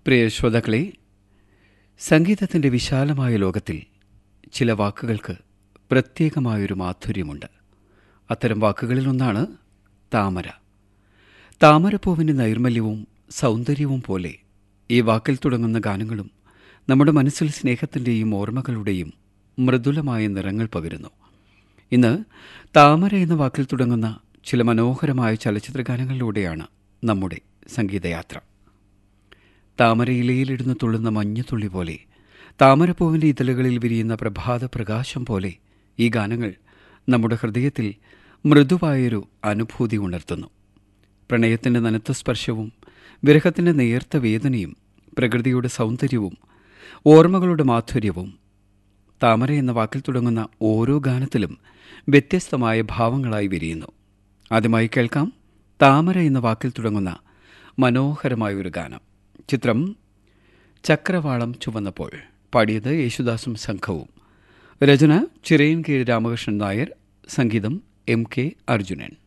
പ്രിയ ശ്രോതാക്കളെ സംഗീതത്തിൻ്റെ വിശാലമായ ലോകത്തിൽ ചില വാക്കുകൾക്ക് പ്രത്യേകമായൊരു മാധുര്യമുണ്ട് അത്തരം വാക്കുകളിലൊന്നാണ് താമര താമരപ്പൂവിൻ്റെ നൈർമല്യവും സൗന്ദര്യവും പോലെ ഈ വാക്കിൽ തുടങ്ങുന്ന ഗാനങ്ങളും നമ്മുടെ മനസ്സിൽ സ്നേഹത്തിൻ്റെയും ഓർമ്മകളുടെയും മൃദുലമായ നിറങ്ങൾ പകരുന്നു ഇന്ന് താമര എന്ന വാക്കിൽ തുടങ്ങുന്ന ചില മനോഹരമായ ചലച്ചിത്ര ഗാനങ്ങളിലൂടെയാണ് നമ്മുടെ സംഗീതയാത്ര താമരയിലയിലിടുന്ന് തുള്ളുന്ന മഞ്ഞത്തുള്ളി പോലെ താമരപ്പൂവിൻ്റെ ഇതളുകളിൽ വിരിയുന്ന പ്രഭാത പ്രകാശം പോലെ ഈ ഗാനങ്ങൾ നമ്മുടെ ഹൃദയത്തിൽ മൃദുവായൊരു അനുഭൂതി ഉണർത്തുന്നു പ്രണയത്തിൻ്റെ നനത്ത സ്പർശവും വിരഹത്തിൻ്റെ നേർത്ത വേദനയും പ്രകൃതിയുടെ സൗന്ദര്യവും ഓർമ്മകളുടെ മാധുര്യവും താമര എന്ന വാക്കിൽ തുടങ്ങുന്ന ഓരോ ഗാനത്തിലും വ്യത്യസ്തമായ ഭാവങ്ങളായി വിരിയുന്നു ആദ്യമായി കേൾക്കാം താമര എന്ന വാക്കിൽ തുടങ്ങുന്ന മനോഹരമായ ഒരു ഗാനം ചിത്രം ചക്രവാളം ചുവന്നപ്പോൾ പാടിയത് യേശുദാസും സംഘവും രചന ചിറയൻകീഴ് രാമകൃഷ്ണൻ നായർ സംഗീതം എം കെ അർജുനൻ